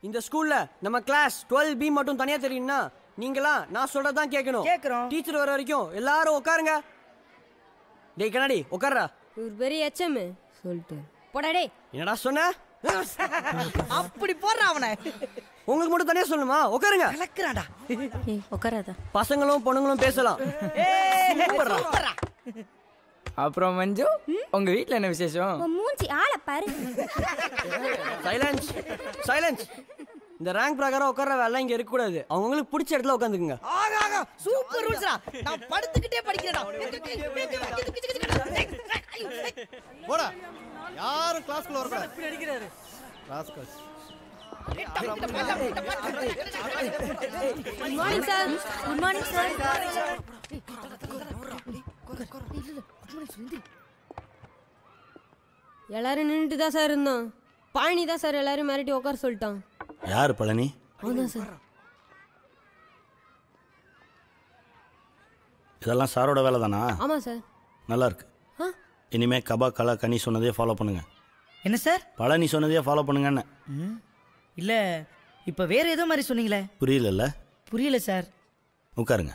இந்த ஸ்கூல்ல நம்ம கிளாஸ் டுவெல் பி மட்டும் தனியா தெரியும்னா நீங்களா நான் சொல்றதான் கேட்கணும் கேக்குறோம். டீச்சர் வர வரைக்கும் எல்லாரும் உட்காருங்க டேய் கண்ணாடி உட்கார்றா இவர் பெரிய எச்எம் சொல்லிட்டு போடா டேய் என்னடா சொன்ன அப்படி போடுறான் அவனை உங்களுக்கு மட்டும் தனியா சொல்லணுமா உட்காருங்க கலக்குறான்டா ஏய் உட்காராத பசங்களும் பொண்ணுங்களும் பேசலாம் சூப்பர்ரா. சூப்பரா அப்புறம் மஞ்சு உங்க வீட்ல என்ன விசேஷம் உன் மூஞ்சி ஆளை பாரு சைலன்ஸ் சைலன்ஸ் இந்த ரேங்க் பிரகாரம் உட்கார்ற வேலை இங்க இருக்க கூடாது அவங்களுக்கு பிடிச்ச இடத்துல உட்காந்துக்குங்க ஆகா ஆகா சூப்பர் ரூல்ஸ்டா நான் படுத்துக்கிட்டே படிக்கிறேன்டா போடா யாரும் கிளாஸ்க்குள்ள வரக்கூடாது rascals good morning sir good morning sir எல்லாரும் நின்றுட்டு தான் சார் இருந்தோம் பழனி தான் சார் எல்லாரும் மிரட்டி உட்கார சொல்லிட்டான் யார் பழனி அவன்தான் சார் இதெல்லாம் சாரோட வேலை தானா ஆமா சார் நல்லா இருக்கு ஆ இனிமே கபா கலா கனி சொன்னதே ஃபாலோ பண்ணுங்க என்ன சார் பழனி சொன்னதே ஃபாலோ பண்ணுங்கன்னு இல்ல இப்ப வேற ஏதோ மாதிரி சொன்னீங்களே புரியலல்ல புரியல சார் உட்காருங்க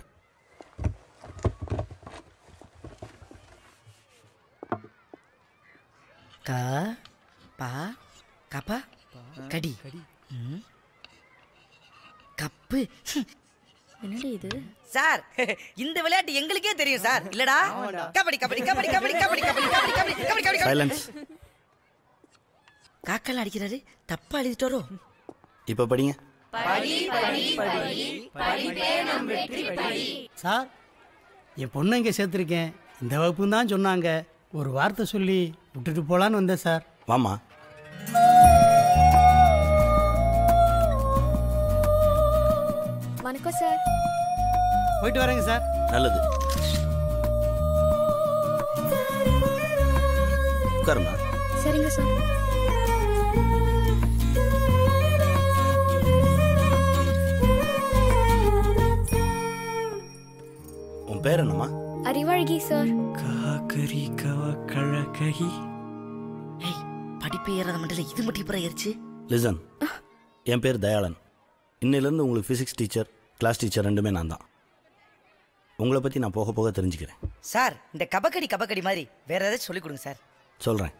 கா பா கப்பா கடி ம். கப்பு என்னடி இது சார் இந்த விளையாட்டு எங்களுக்கே தெரியும் சார் இல்லடா கபடி கபடி கபடி கபடி கபடி கபடி கபடி கபடி கபடி கபடி கபடி சைலன்ஸ் காக்கெல்லாம் அடிக்கிறாரு தப்பா எழுதிட்டாரோ இப்போ படிங்க சார் என் பொண்ணை இங்கே சேர்த்துருக்கேன் இந்த வகுப்புன்னு தான் சொன்னாங்க ஒரு வார்த்தை சொல்லி விட்டுட்டு போகலான்னு வந்தேன் சார் வாமா வணக்கம் சார் போயிட்டு வரேங்க சார் நல்லது உட்காருமா சரிங்க சார் உன் பேர் என்னம்மா அறிவழகி சார் காக்கரி கவ கழகி ஏய் படிப்பு ஏறாத மண்டல இது மட்டும் இப்ப ஏறிச்சு லிசன் என் பேர் தயாளன் இன்னிலேருந்து உங்களுக்கு ஃபிசிக்ஸ் டீச்சர் கிளாஸ் டீச்சர் ரெண்டுமே நான் தான் உங்களை பற்றி நான் போக போக தெரிஞ்சுக்கிறேன் சார் இந்த கபக்கடி கபக்கடி மாதிரி வேற ஏதாச்சும் சொல்லி கொடுங்க சார் சொல்கிறேன்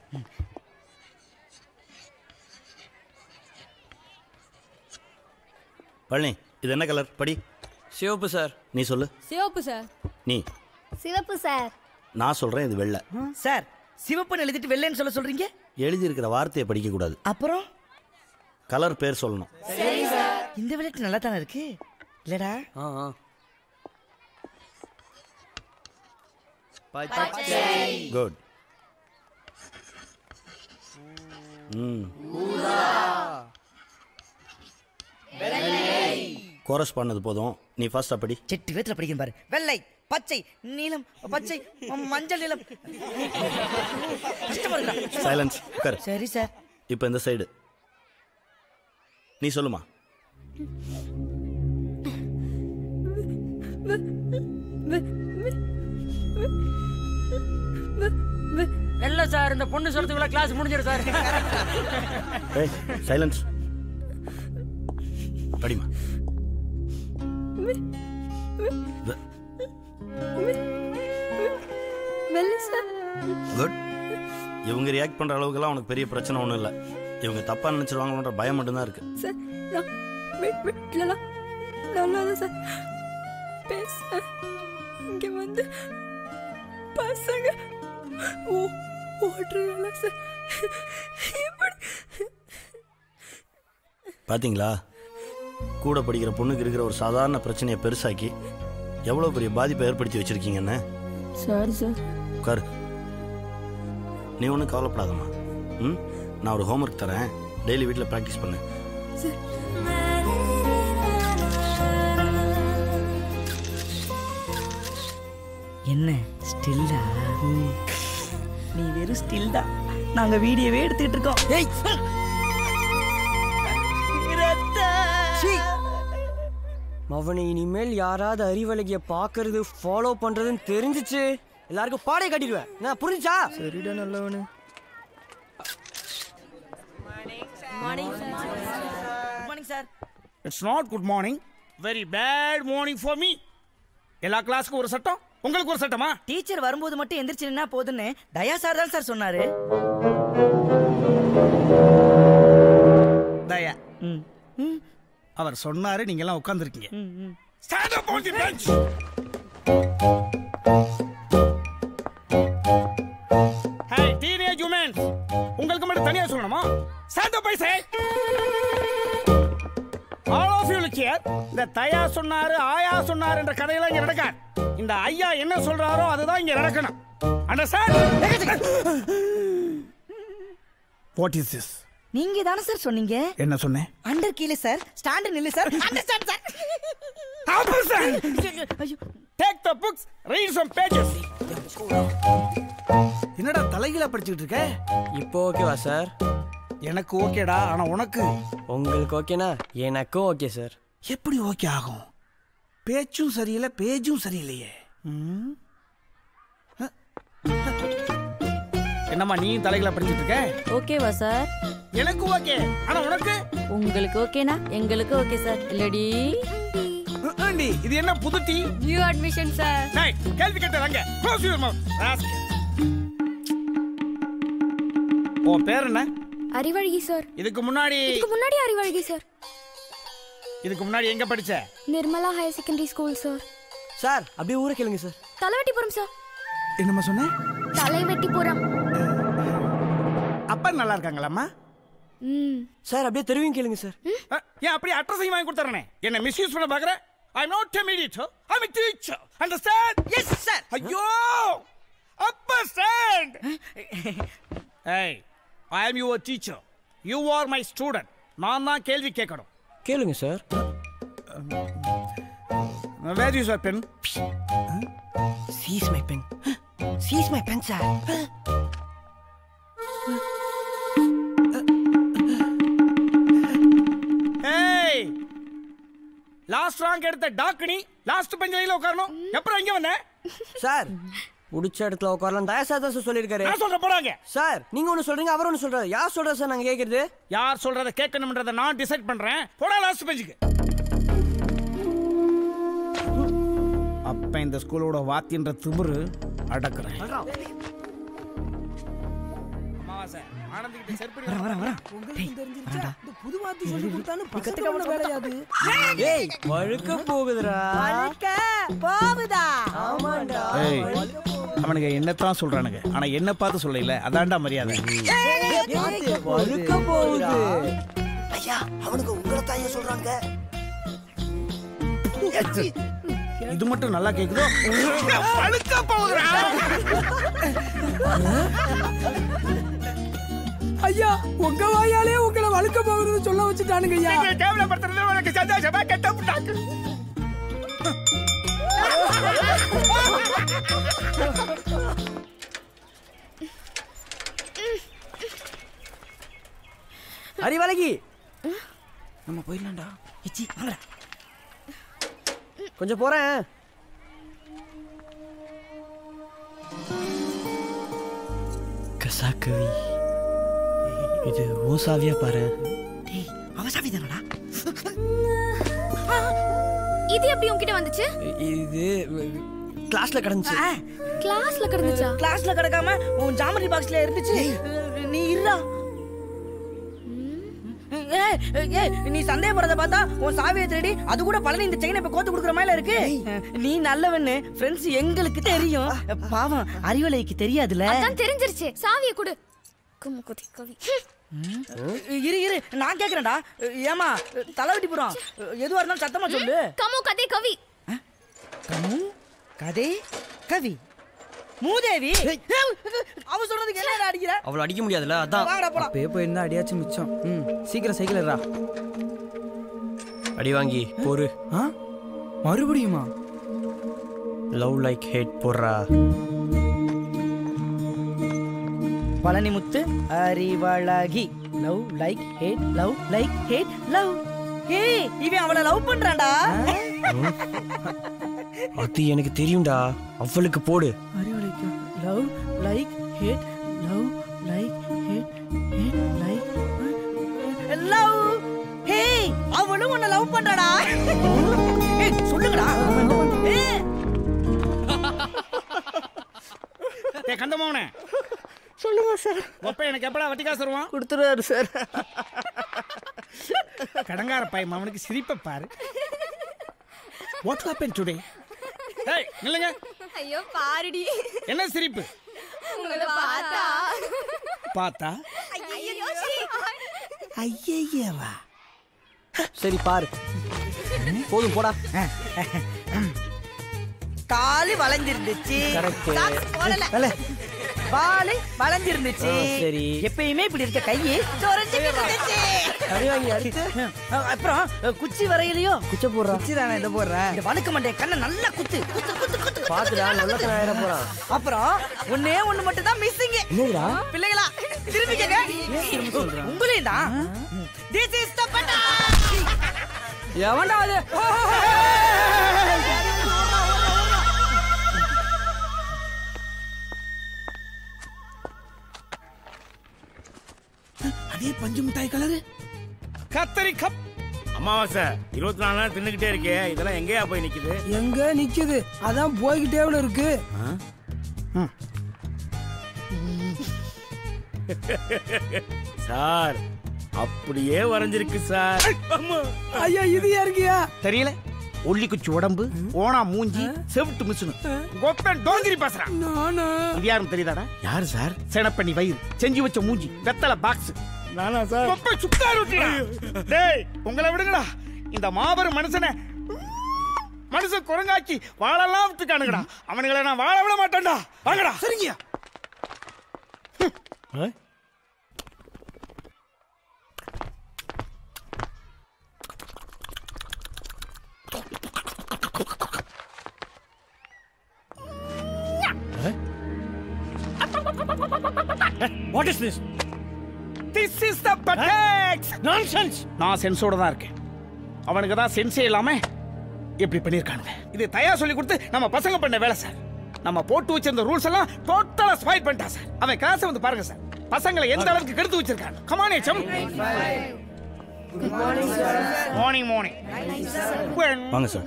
பழனி இது என்ன கலர் படி சிவப்பு சார் நீ சொல்லு சிவப்பு சார் நீ சிவப்பு சார் நான் சொல்கிறேன் இது வெள்ளை சார் சிவப்புன்னு எழுதிட்டு வெள்ளைன்னு சொல்ல சொல்றீங்க எழுதியிருக்கிற வார்த்தையை படிக்கக்கூடாது அப்புறம் கலர் பேர் சொல்லணும் இந்த விளையாட்டு நல்லா தானே இருக்கு இல்லடா ஆ ஆ குட் ம் கோரஸ் பண்ணது போதும் நீ ஃபர்ஸ்ட் அப்படி செட்டு வேத்துல படிக்கிறேன் பாரு வெள்ளை பச்சை நீலம் பச்சை ம- மஞ்சள் நீலம் கஷ்டமா இருக்குடா. சைலன்ஸ் உட்கார் சரி சார் இப்போ இந்த சைடு நீ சொல்லுமா இல்ல சார் இந்த பொண்ணு சொல்றதுக்குள்ள கிளாஸ் முடிஞ்சிடும் சார் ஏய் சைலன்ஸ் படிமா வெள்ளை சார் குட் இவங்க ரியாக்ட் பண்ற அளவுக்குலாம் உனக்கு பெரிய பிரச்சனை ஒன்றும் இல்லை இவங்க தப்பா நினைச்சிருவாங்களோன்ற பயம் மட்டும்தான் இருக்கு சார் நான் வீ- வீட்லலாம் நல்லா தான் சார் பேசுறேன் இங்கே வந்து பசங்க ஓ ஓடுறதால சார் எப்படி பாத்தீங்களா கூட படிக்கிற பொண்ணுக்கு இருக்கிற ஒரு சாதாரண பிரச்சனையை பெருசாக்கி எவ்வளோ பெரிய பாதிப்பை ஏற்படுத்தி வச்சிருக்கீங்கன்னு சாரி சார் உட்காரு நீ ஒன்றும் கவலைப்படாதம்மா ம் நான் ஒரு ஹோம்ஒர்க் தரேன் டெய்லி வீட்டில் ப்ராக்டிஸ் பண்ணு என்ன ஸ்டில்லா நீ வெறும் ஸ்டில் தான் நாங்க வீடியோவே எடுத்துக்கிட்டு இருக்கோம் ஏய் சீ. மவனை இனிமேல் யாராவது அறிவழகிய பார்க்கறது ஃபாலோ பண்றதுன்னு தெரிஞ்சிச்சு எல்லாருக்கும் பாடை கட்டிடுவேன் நான் புரிஞ்சா சரிடா நல்லவனு good morning sir it's not good morning very bad morning for me எல்லா கிளாஸுக்கும் ஒரு சட்டம் உங்களுக்கு ஒரு சட்டமா டீச்சர் வரும்போது மட்டும் எந்திரிச்சு நின்னா போதுன்னு தயா சார் தான் சார் சொன்னாரு தயா ம் ம் அவர் சொன்னாரு நீங்க எல்லாம் உட்கார்ந்துருக்கீங்க ம் ம் stand up on the bench hey teenage woman உங்களுக்கு மட்டும் தனியா சொல்லணுமா stand up say all of you look here இந்த தயா சொன்னாரு ஆயா சொன்னாரு என்ற கதையெல்லாம் இங்க நடக்காது இந்த ஐயா என்ன சொல்றாரோ அதுதான் இங்க நடக்கணும் அண்டர்ஸ்டாண்ட் வாட் இஸ் திஸ் நீங்க தானே சார் சொன்னீங்க என்ன சொன்னேன் அண்டர் கீழே சார் ஸ்டாண்டர்ட் நில்லு சார் அண்டர்ஸ்டாண்ட் சார் ஐயோ take the books read some pages என்னடா தலைகீழா படிச்சுக்கிட்டு இருக்க இப்போ ஓகேவா சார் எனக்கு ஓகேடா ஆனா உனக்கு உங்களுக்கு ஓகேனா எனக்கும் ஓகே சார் எப்படி ஓகே ஆகும் பேச்சும் சரியில்லை பேஜும் சரியில்லையே ம்? அ- என்னம்மா நீயும் தலைகீழா படிச்சுட்டு இருக்க ஓகேவா சார் எனக்கு ஓகே ஆனா உனக்கு உங்களுக்கு ஓகேனா எங்களுக்கு ஓகே சார் இல்லடி அ- ஆண்டி இது என்ன புது டீ நியூ அட்மிஷன் சார் டேய் கேள்வி கேட்டதாங்க க்ளோஸ் யுவர் மவுத் உன் பேர் என்ன அறிவழகி சார் இதுக்கு முன்னாடி இதுக்கு முன்னாடி அறிவழகி சார் இதுக்கு முன்னாடி எங்க படிச்ச Nirmala higher secondary school sir sir அப்படியே ஊரை கேளுங்க சார் தலைவெட்டிபுரம் சார் என்னம்மா சொன்னேன் தலைவெட்டிபுரம் அப்பா நல்லா இருக்காங்களாம்மா ம் சார் அப்படியே தெருவையும் கேளுங்க சார் அ, ஏன் அப்படியே அட்ரஸையும் வாங்கி கொடுத்துறேனே என்ன மிஸ்யூஸ் பண்ண பாக்குற I am not a mediator I am a teacher understand yes sir ஐயோ அப்பா ஸ்டாண்ட் ஏய் I am your teacher you are my student நான் தான் கேள்வி கேட்கணும் கேளுங்க sir where is your pen sees my pen sees my pen sir ஏய் last rank எடுத்த டாக்னி லாஸ்ட் பெஞ்சில உட்காரணும் எப்பறம் இங்க வந்த சார் பிடிச்ச இடத்துல உட்காரலாம் தயா சார் தான் சார் சொல்லியிருக்காரு நான் சொல்ற போறாங்க சார் நீங்க ஒன்று சொல்றீங்க அவர் ஒன்று சொல்றாரு யார் சொல்றா சார் நாங்க கேட்கறது யார் சொல்றத கேட்கணும்ன்றத நான் டிசைட் பண்றேன் போடா லாஸ்ட் பெஞ்சுக்கு அப்ப இந்த ஸ்கூலோட வாத்தியன்ற திமிரு அடக்குறேன் அமாவாசை ஆனந்திக்கிட்ட செருப்படி வரேன் வரேன் ஏய் வழுக்க போகுதுடா போகுதா ஆமாண்டா ஏய் அவனுங்க என்னத்தான் சொல்றானுங்க ஆனா என்ன பார்த்து சொல்லல அதான்டா மரியாதை வழுக்க போகுது ஐயா அவனுக்கு உங்களை தான் ஏன் சொல்றாங்க இது மட்டும் நல்லா கேக்குதோ பழுக்க போகுதுடா ஐயா உங்க வாயாலே உங்களை வழுக்க போகுதுன்னு சொல்ல வச்சுட்டானுங்க ஐயா நீங்க கேவலப்படுத்துறது உனக்கு சந்தோஷமா கெட்ட புட்டாக்கு அறிவழகி நம்ம போயிடலாம்டா இச்சி வாங்கடா கொஞ்சம் போறேன் கசாக்கவி இது ஓ சாவியா பாரு டேய் அவ சாவி தானடா இது எப்படி உன்கிட்ட வந்துச்சு இ- இது கிளாஸ்ல கிடந்துச்சு கிளாஸ்ல கிடந்துச்சா கிளாஸ்ல கிடக்காம உன் ஜாமெட்ரி பாக்ஸ்ல இருந்துச்சு நீ இருடா ஏய், ஏய், நீ சந்தேகப்படுறத பார்த்தா உன் சாவியை திருடி அது கூட பழனி இந்த செயினை இப்ப கோத்து கொடுக்குற மாதிரி இருக்கு நீ நல்லவன்னு ஃப்ரெண்ட்ஸ் எங்களுக்கு தெரியும் பாவம் அறிவலைக்கு தெரியாதுல அதான் தெரிஞ்சிருச்சு சாவியை கொடு கும்மு குதி கவி இரு இரு நான் கேக்குறேன்டா ஏமா தலைவட்டி புறம் எதுவா இருந்தாலும் சத்தமா சொல்லு கம்மு கதை கவி கமு கதை கவி மூதேவி அவ சொல்றதுக்கு என்ன அடிக்கிற அவளை அடிக்க முடியாதுல்ல அதான் வாங்கடா போலாம் அப்பயே போயிருந்தா அடியாச்சும் மிச்சம் ம் சீக்கிரம் சைக்கிள் ஏறா அடி வாங்கி பொறு ஆ மறுபடியுமா லவ் லைக் ஹேட் போடுறா Palanimuthu Arivazhagi love like hate love like hate love ஏய் இவன் அவளை லவ் பண்றான்டா அது எனக்கு தெரியும்டா அவளுக்கு போடு அறிவழைக்கு love like hate love like hate hate like love ஹே அவ லவ் பண்றடா ஏய் சொல்லுங்கடா ஏய் ஏ கந்தமோனே சொல்லுங்க சார் ஒப்ப எனக்கு எப்படா வட்டி காசு வருவான் கொடுத்துருவாரு சார் கடங்கார பையன் அவனுக்கு சிரிப்பை பாரு வாட் ஹேப்பன் டுடே ஏய் நில்லுங்க ஐயோ பாருடி என்ன சிரிப்பு உங்களை பார்த்தா பார்த்தா ஐயோ ஐயவா சரி பாரு போதும் போடா காலு வளைஞ்சிருந்துச்சு Correct. சாக்ஸ் போடல வேலை. பாலு வளைஞ்சிருந்துச்சு ஆ, சரி. எப்பயுமே இப்படி இருக்க கையை சொரஞ்சுக்கிட்டு இருந்துச்சு கறி வாங்கி அடுத்து அஹ், அப்புறம் அஹ், குச்சி வரையிலையோ குச்ச போடுறா குச்சி தானே இதை போடுற இந்த வழுக்க மண்டே கண்ணை நல்லா குத்து குத்து குத்து குத்து குத்து. பாத்துடா நல்ல ஆயிட போறான் அப்புறம் ஒண்ணே ஒண்ணு மட்டும் தான் மிஸ்ஸிங் என்னதுடா பிள்ளைகளா திரும்பி கேங்க உங்களையும் தான் திஸ் இஸ் த பட்டா எவன்டா அது அதே பஞ்சு மிட்டாய் கலரு கத்தரி கப் அமாவாசை இருபத்தி நாலு நாள் தின்னுக்கிட்டே இருக்கே இதெல்லாம் எங்கேயா போய் நிக்குது எங்க நிக்குது அதான் போய்கிட்டே இருக்கு சார் அப்படியே வரைஞ்சிருக்கு சார் ஐயா இது யாருக்கியா தெரியல ஒல்லி குச்சி உடம்பு ஓனா மூஞ்சி செவிட்டு மிசுனு கொப்பன் டோங்கிரி பேசுறான் நானா இது யாரும் தெரியுதாடா யாரு சார் செனப்பண்ணி வயிறு செஞ்சு வச்ச மூஞ்சி வெத்தலை பாக்ஸ் நானா சார் கொப்பை சுக்கா ரொட்டிடா டேய் உங்களை விடுங்கடா இந்த மாபெரும் மனுஷனை மனுஷன் குரங்காக்கி வாழலாம் விட்டுக்கானுங்கடா அவனுங்களை நான் வாழ விட மாட்டேன்டா வாங்கடா சரிங்கயா what is this this is the பட்டேக்ஸ் நான்சென்ஸ் நான் சென்ஸோட தான் இருக்கேன் அவனுக்கு தான் சென்ஸே இல்லாம எப்படி பண்ணிருக்கானுங்க இது தயா சொல்லி கொடுத்து நம்ம பசங்க பண்ண வேலை சார் நம்ம போட்டு வச்சிருந்த ரூல்ஸ் எல்லாம் டோட்டலா ஸ்பாயில் பண்ணிட்டான் சார் அவன் கிளாஸ் வந்து பாருங்க சார் பசங்களை எந்த அளவுக்கு கெடுத்து வச்சிருக்கான் கமான் ஏச்சம் மார்னிங் மார்னிங் வாங்க சார்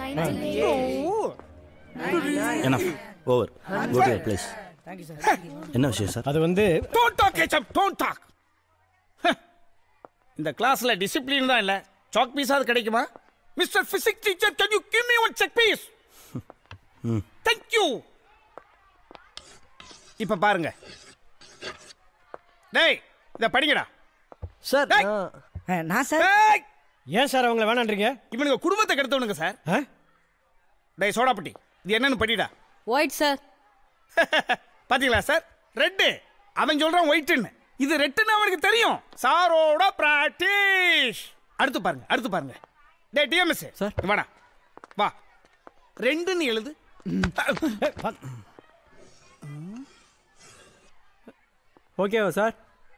என்ன ஓவர் கோ டு பிளேஸ் என்ன விஷயம் சார் அது வந்து don't talk Echam don't talk இந்த கிளாஸ்ல டிசிப்ளின் தான் இல்ல சாக் பீஸாவது கிடைக்குமா mister physics teacher can you give me one chalk piece thank you இப்ப பாருங்க டேய் இத படிங்கடா சார் டேய். நான் நான் சார் டேய் ஏன் சார் அவங்கள வேணான்றீங்க இவனுங்க குடும்பத்தை கெடுத்தவனுங்க சார் ஆ? டேய் சோடாப்பட்டி இது என்னன்னு படிடா ஒயிட் சார் பாத்தீங்களா சார் ரெட்டு அவன் சொல்றான் ஒயிட்னு இது ரெட்டுன்னு அவனுக்கு தெரியும் சாரோட பிராக்டிஸ் அடுத்து பாருங்க அடுத்து பாருங்க டேய் டிஎம்எஸ் சார். வாடா வா ரெண்டுன்னு எழுது ஓகேவா சார்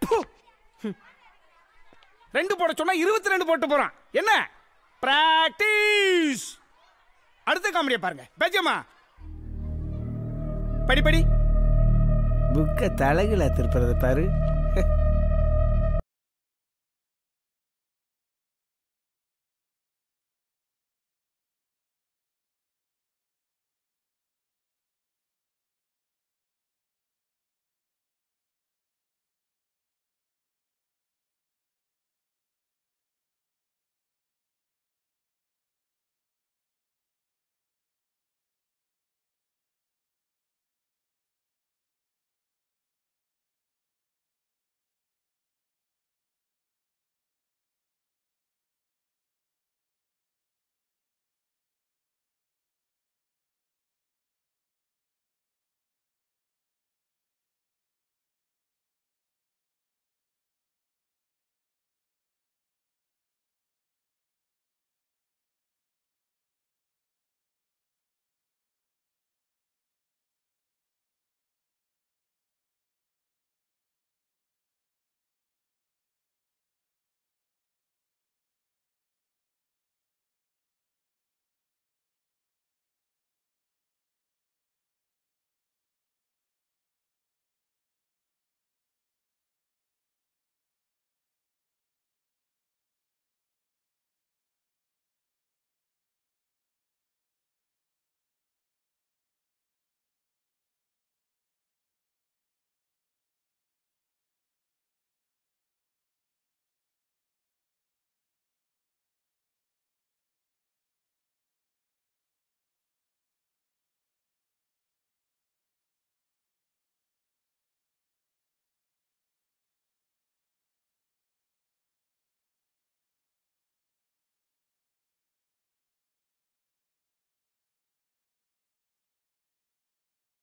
ரெண்டு போட சொன்னா இருபத்தி ரெண்டு போட்டு போறான் என்ன பிராக்டிஸ் அடுத்த காமெடியை பாருங்க பெஜமா படி படி புக்கை தலைகளை திருப்புறது பாரு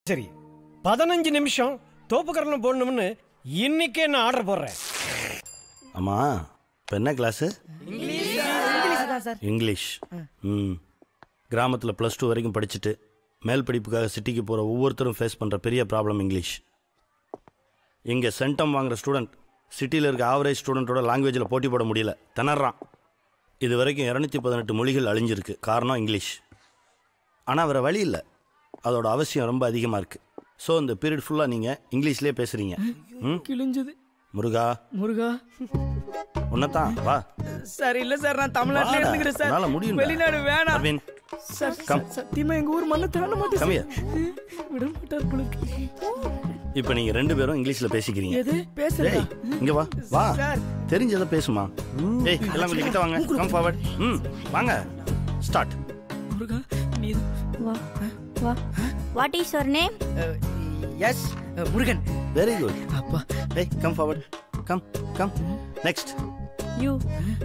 சரி பதினஞ்சு நிமிஷம் தோப்புக்கரணம் போடணும்னு இன்னைக்கே நான் ஆர்டர் போடுறேன் அம்மா இப்போ என்ன கிளாஸு இங்கிலீஷ் தான் சார் இங்கிலீஷ் ம் கிராமத்தில் ப்ளஸ் டூ வரைக்கும் படிச்சுட்டு மேல் படிப்புக்காக சிட்டிக்கு போகிற ஒவ்வொருத்தரும் ஃபேஸ் பண்ணுற பெரிய ப்ராப்ளம் இங்கிலீஷ் இங்கே சென்டம் வாங்குற ஸ்டூடெண்ட் சிட்டியில் இருக்க ஆவரேஜ் ஸ்டூடெண்ட்டோட லாங்குவேஜில் போட்டி போட முடியல திணறான் இது வரைக்கும் இரநூத்தி பதினெட்டு மொழிகள் அழிஞ்சிருக்கு காரணம் இங்கிலீஷ் ஆனால் வேறு வழி இல்லை அதோட அவசியம் ரொம்ப அதிகமாக இருக்குது ஸோ இந்த பீரியட் ஃபுல்லாக நீங்கள் இங்கிலீஷ்லேயே பேசுகிறீங்க ம் கிழிஞ்சது முருகா முருகா உன்னதான் வா சார் இல்ல சார் நான் தமிழ்நாட்டுல வாடா. இருந்துக்கிறேன் உன்னால சார் முடியும்டா. வெளிநாடு வேணாம் அரவிந்த் சார் கம். சத்தியமா எங்க ஊர் மண்ணை தாண்ட மாட்டேன் Come சார். விட மாட்டார் போல இருக்கு. இப்போ நீங்கள் ரெண்டு பேரும் இங்கிலீஷில் பேசிக்கிறீங்க எது பேசுறா டேய் இங்க வா வா சார். தெரிஞ்சதை பேசுமா டேய் எல்லாம் கொஞ்சம் கிட்ட வாங்க கம் ஃபார்வர்ட் ம் வாங்க ஸ்டார்ட் முருகா நீ வா வா what is your name yes Murugan very good அப்பா டேய் come forward come come next you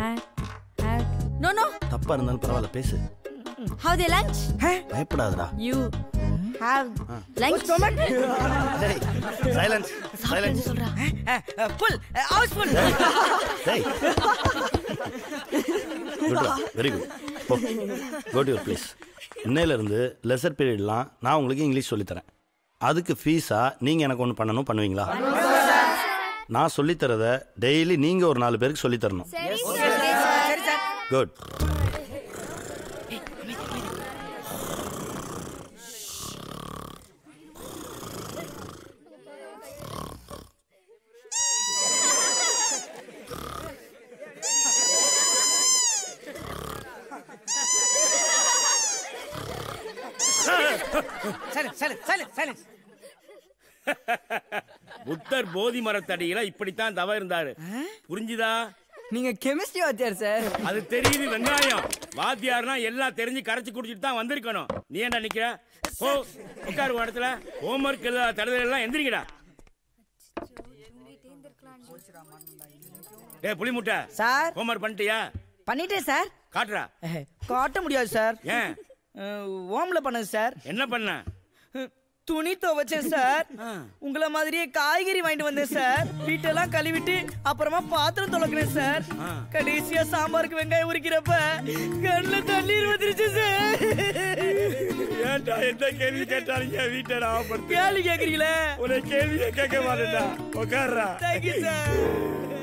no no தப்பா இருந்தாலும் பரவாயில்ல பேசு ஹவ் தி லஞ்ச் பயப்படாதடா யூ ஹேவ் லஞ்ச் டேய் சைலன்ஸ் சைலன்ஸ் சொல்றா ஃபுல் ஹவுஸ் ஃபுல் டேய் குட்ரா வெரி குட் போ கோ டு யுவர் ப்ளேஸ் இன்னையிலேருந்து லெசர் பீரியட்லாம் நான் உங்களுக்கு இங்கிலீஷ் சொல்லித்தரேன் அதுக்கு ஃபீஸாக நீங்கள் எனக்கு ஒன்று பண்ணணும் பண்ணுவீங்களா நான் சொல்லித்தரத டெய்லி நீங்கள் ஒரு நாலு பேருக்கு சொல்லித்தரணும் சரி sir good silence silence silence silence புத்தர் போதி மரத்தடியில இப்படித்தான் தவ இருந்தாரு புரிஞ்சுதா நீங்க கெமிஸ்ட்ரி வாத்தியார் சார் அது தெரியுது வெங்காயம் வாத்தியார்னா எல்லாம் தெரிஞ்சு கரைச்சு குடிச்சிட்டு தான் வந்திருக்கணும் நீ ஏன்டா நிக்கிற ஓ உட்காரு ஒரு இடத்துல ஹோம்ஒர்க் எழுத தடுதல் எல்லாம் எந்திரிக்கடா டேய் புளி முட்டை சார் ஹோம்ஒர்க் பண்ணிட்டியா பண்ணிட்டேன் சார் காட்டுறா காட்ட முடியாது சார் ஏன் ஓம்ல பண்ணது சார் என்ன பண்ண துணி துவைச்சேன் சார் உங்களை மாதிரியே காய்கறி வாங்கிட்டு வந்தேன் சார் வீட்டெல்லாம் கழுவிட்டு அப்புறமா பாத்திரம் துளக்குனேன் சார் கடைசியா சாம்பாருக்கு வெங்காயம் உரிக்கிறப்ப கண்ணுல தண்ணீர் வந்துருச்சு சார் ஏன்டா எந்த கேள்வி கேட்டாலும் என் வீட்டை நான் கேள்வி கேக்குறீங்களே உன்னை கேள்வியே கேட்க மாட்டேன்டா உட்கார்றா தேங்க்யூ சார்